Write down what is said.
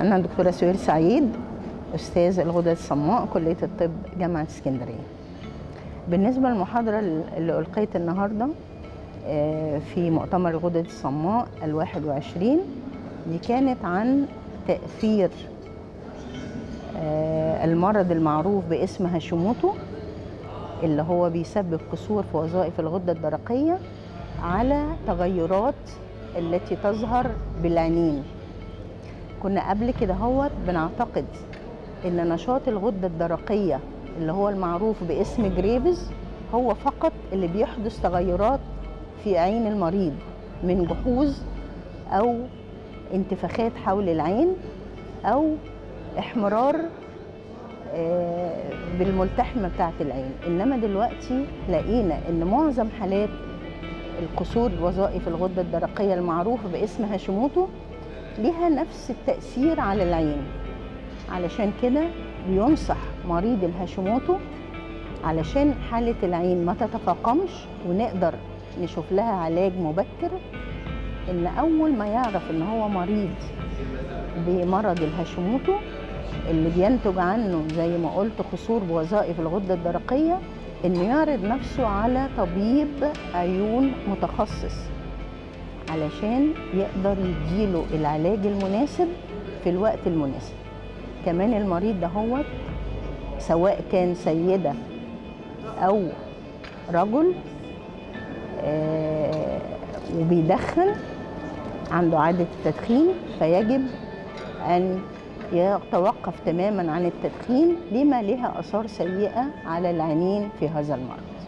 أنا دكتورة سهير سعيد أستاذ الغدد الصماء كلية الطب جامعة اسكندرية بالنسبة للمحاضرة اللي ألقيت النهاردة آه، في مؤتمر الغدد الصماء الواحد وعشرين دي كانت عن تأثير آه، المرض المعروف باسم هاشيموتو اللي هو بيسبب قصور في وظائف الغدة الدرقية على تغيرات التي تظهر بالعينين كنا قبل كده هوت بنعتقد ان نشاط الغده الدرقيه اللي هو المعروف باسم جريفز هو فقط اللي بيحدث تغيرات في عين المريض من جحوظ او انتفاخات حول العين او احمرار آه، بالملتحمه بتاعه العين انما دلوقتي لقينا ان معظم حالات القصور وظائف الغده الدرقيه المعروفه باسم هاشيموتو لها نفس التاثير على العين علشان كده بينصح مريض الهاشيموتو علشان حالة العين ما تتفاقمش ونقدر نشوف لها علاج مبكر ان اول ما يعرف ان هو مريض بمرض الهاشيموتو اللي بينتج عنه زي ما قلت قصور بوظائف الغدة الدرقية انه يعرض نفسه على طبيب عيون متخصص علشان يقدر يديله العلاج المناسب في الوقت المناسب كمان المريض ده هو سواء كان سيدة أو رجل آه وبيدخن عنده عادة التدخين فيجب أن يتوقف تماما عن التدخين لما لها آثار سيئة على العينين في هذا المرض